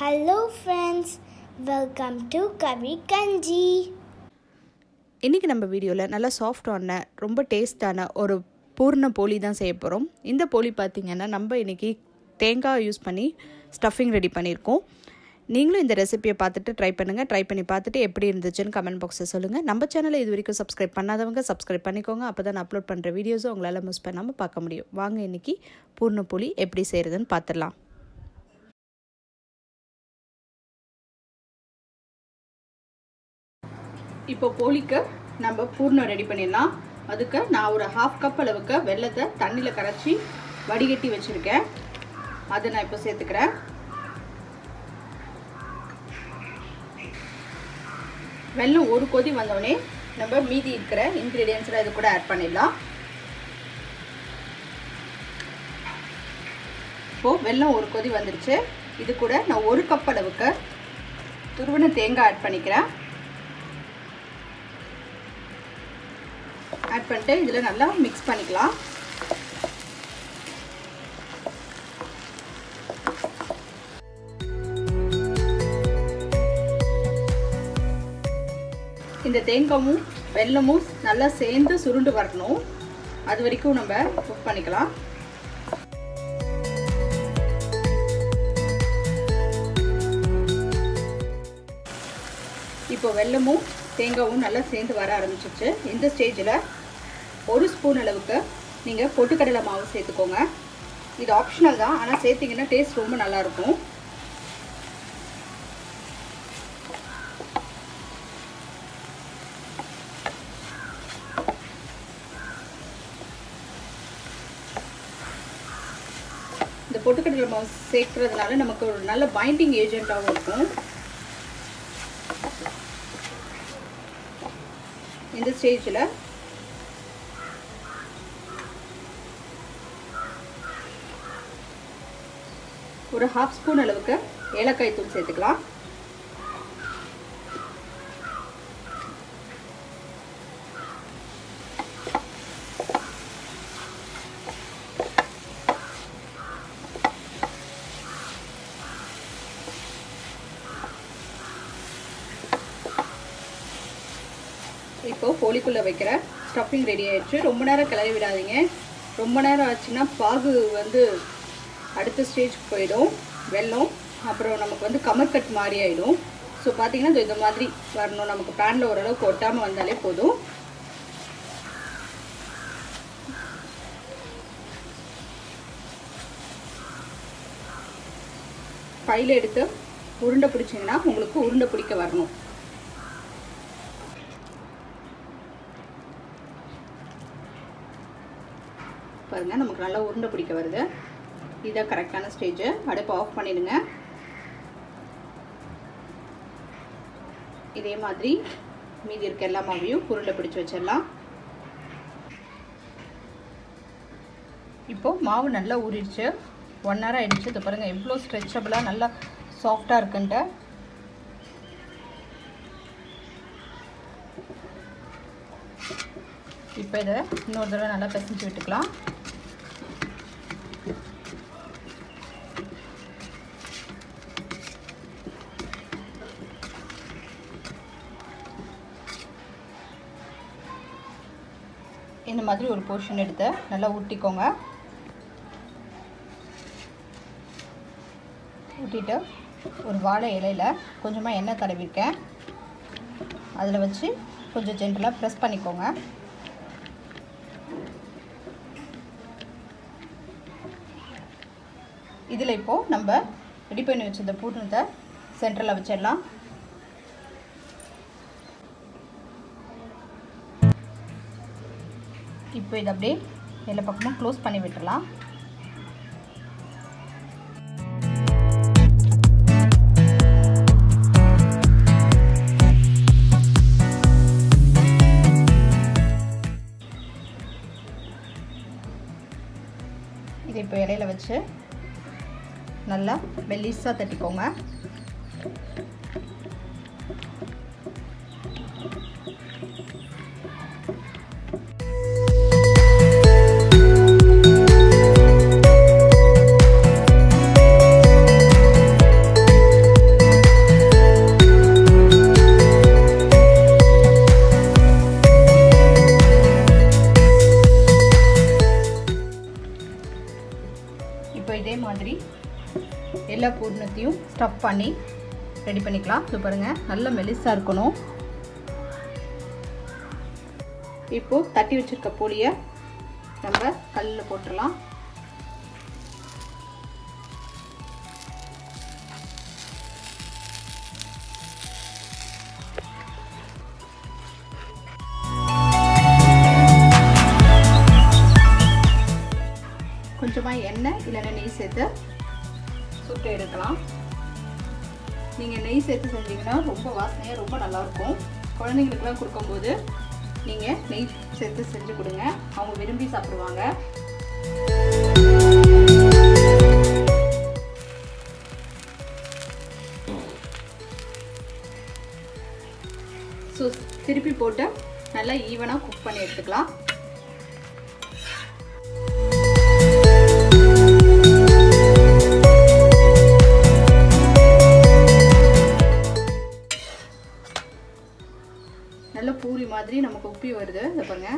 hello friends welcome to Kavi Kanji இன்றைக்கி நம்ம வீடியோவில் நல்லா சாஃப்டான ரொம்ப டேஸ்டான ஒரு பூர்ண போலி தான் செய்ய போகிறோம் இந்த போலி பார்த்திங்கன்னா நம்ம இன்றைக்கி தேங்காய் யூஸ் பண்ணி ஸ்டஃபிங் ரெடி பண்ணியிருக்கோம் நீங்களும் இந்த ரெசிபியை பார்த்துட்டு ட்ரை பண்ணுங்கள் ட்ரை பண்ணி பார்த்துட்டு எப்படி இருந்துச்சுன்னு கமெண்ட் பாக்ஸில் சொல்லுங்கள் நம்ம சேனலை இது வரைக்கும் சப்ஸ்கிரைப் பண்ணாதவங்க சப்ஸ்கிரைப் பண்ணிக்கோங்க அப்போ தான் அப்லோட் பண்ணுற வீடியோஸும் உங்களால் மிஸ் பண்ணாமல் பார்க்க முடியும் வாங்க இன்றைக்கி பூர்ண போலி எப்படி செய்கிறதுன்னு பார்த்துடலாம் இப்போ போலிக்கு நம்ம பூர்ணம் ரெடி பண்ணிடலாம் அதுக்கு நான் ஒரு ஹாஃப் கப் அளவுக்கு வெள்ளத்தை தண்ணியில் கரைச்சி வடிகட்டி வச்சுருக்கேன் அதை நான் இப்போ சேர்த்துக்கிறேன் வெள்ளம் ஒரு கொதி வந்தோடனே நம்ம மீதி இருக்கிற இன்க்ரீடியன்ஸ்லாம் இது கூட ஆட் பண்ணிடலாம் இப்போது வெள்ளம் ஒரு கொதி வந்துருச்சு இது கூட நான் ஒரு கப் அளவுக்கு துருவன தேங்காய் ஆட் பண்ணிக்கிறேன் ஆட் பண்ணிட்டு இதில் நல்லா மிக்ஸ் பண்ணிக்கலாம் இந்த தேங்காயும் வெல்லமும் நல்லா சேர்ந்து சுருண்டு வரணும் அது வரைக்கும் நம்ம குக் பண்ணிக்கலாம் இப்போ வெல்லமும் தேங்காயும் நல்லா சேர்ந்து வர ஆரம்பிச்சிச்சு இந்த ஸ்டேஜில் ஒரு ஸ்பூன் அளவுக்கு நீங்கள் பொட்டுக்கடலை மாவு சேர்த்துக்கோங்க இது ஆப்ஷனல் தான் ஆனால் சேர்த்திங்கன்னா டேஸ்ட் ரொம்ப நல்லாயிருக்கும் இந்த பொட்டுக்கடலை மாவு சேர்க்கறதுனால நமக்கு ஒரு நல்ல பைண்டிங் ஏஜென்ட்டாகவும் இருக்கும் இந்த ஸ்டேஜில் ஒரு ஹாஃப் ஸ்பூன் அளவுக்கு ஏலக்காய் தூள் சேர்த்துக்கலாம் இப்போது கோழிக்குள்ளே வைக்கிற ஸ்டஃபிங் ரெடி ஆயிடுச்சு ரொம்ப நேரம் கிளறி விடாதீங்க ரொம்ப நேரம் ஆச்சுன்னா பாகு வந்து அடுத்த ஸ்டேஜ்க்கு போயிடும் வெல்லம் அப்புறம் நமக்கு வந்து கமர்கட் மாதிரி ஆகிடும் ஸோ பார்த்தீங்கன்னா இந்த மாதிரி வரணும் நமக்கு பேனில் ஓரளவுக்கு ஒட்டாமல் வந்தாலே போதும் கையில் எடுத்து உருண்டை பிடிச்சிங்கன்னா உங்களுக்கு உருண்டை பிடிக்க வரணும் பாருங்கள் நமக்கு நல்லா உருண்டை பிடிக்க வருது இதுதான் கரெக்டான ஸ்டேஜு அடுப்பை ஆஃப் பண்ணிடுங்க இதே மாதிரி மீதி இருக்க எல்லா மாவையும் உருண்டை பிடிச்சி வச்சிடலாம் இப்போது மாவு நல்லா ஊறிடுச்சு ஒன் ஹவர் ஆகிடுச்சு இது பாருங்கள் எவ்வளோ ஸ்ட்ரெச்சபிளாக நல்லா சாஃப்டாக இருக்குன்ட்டு இப்போ இதை இன்னொரு தடவை நல்லா பிசைஞ்சு விட்டுக்கலாம் இந்த மாதிரி ஒரு போர்ஷன் எடுத்து நல்லா ஊட்டிக்கோங்க ஊட்டிட்டு ஒரு வாழை இலையில் கொஞ்சமாக எண்ணெய் தடவிருக்கேன் அதில் வச்சு கொஞ்சம் ஜென்டலாக ப்ரெஸ் பண்ணிக்கோங்க இதில் இப்போது நம்ம ரெடி பண்ணி வச்சிருந்த பூர்ணத்தை சென்டரில் வச்சிடலாம் இப்போ இதை அப்படியே எல்லா பக்கமும் க்ளோஸ் பண்ணி விட்டுடலாம் இதை இப்போ இலையில வச்சு நல்லா மெல்லிஸாக தட்டிக்கோங்க பூர்ணத்தையும் ஸ்டஃப் பண்ணி ரெடி பண்ணிக்கலாம் இது பாருங்கள் நல்ல மெலிசாக இருக்கணும் இப்போது தட்டி வச்சுருக்க போலியை நம்ம கல்லில் போட்டுடலாம் கொஞ்சமாக எண்ணெய் இல்லைன்னா நெய் சேர்த்து சுட்டு எடுக்கலாம் நீங்கள் நெய் சேர்த்து செஞ்சீங்கன்னா ரொம்ப வாசனையாக ரொம்ப நல்லாயிருக்கும் குழந்தைங்களுக்குலாம் கொடுக்கும்போது நீங்கள் நெய் சேர்த்து செஞ்சு கொடுங்க அவங்க விரும்பி சாப்பிடுவாங்க ஸோ திருப்பி போட்டு நல்லா ஈவனாக குக் பண்ணி எடுத்துக்கலாம் நல்ல பூரி மாதிரி நமக்கு உப்பி வருது இதை பாருங்க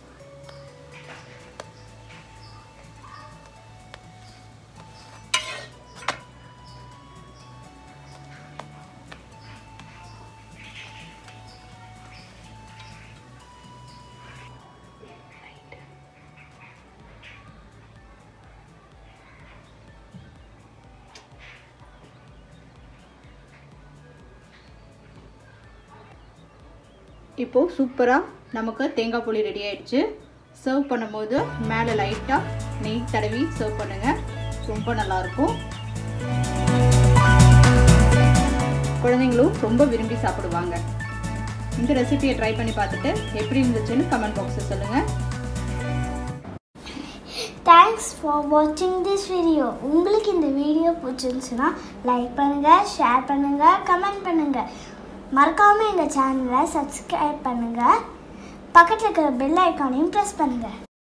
இப்போது சூப்பராக நமக்கு தேங்காய் புளி ரெடி ஆயிடுச்சு சர்வ் பண்ணும்போது மேலே லைட்டாக நெய் தடவி சர்வ் பண்ணுங்கள் ரொம்ப நல்லாயிருக்கும் குழந்தைங்களும் ரொம்ப விரும்பி சாப்பிடுவாங்க இந்த ரெசிபியை ட்ரை பண்ணி பார்த்துட்டு எப்படி இருந்துச்சுன்னு கமெண்ட் பாக்ஸில் சொல்லுங்கள் தேங்க்ஸ் ஃபார் வாட்சிங் திஸ் வீடியோ உங்களுக்கு இந்த வீடியோ பிடிச்சிருந்துச்சுன்னா லைக் பண்ணுங்கள் ஷேர் பண்ணுங்கள் கமெண்ட் பண்ணுங்கள் மறக்காமல் எங்கள் சேனலை சப்ஸ்கிரைப் பண்ணுங்கள் பக்கத்தில் இருக்கிற பெல் ஐக்கானையும் ப்ரெஸ் பண்ணுங்கள்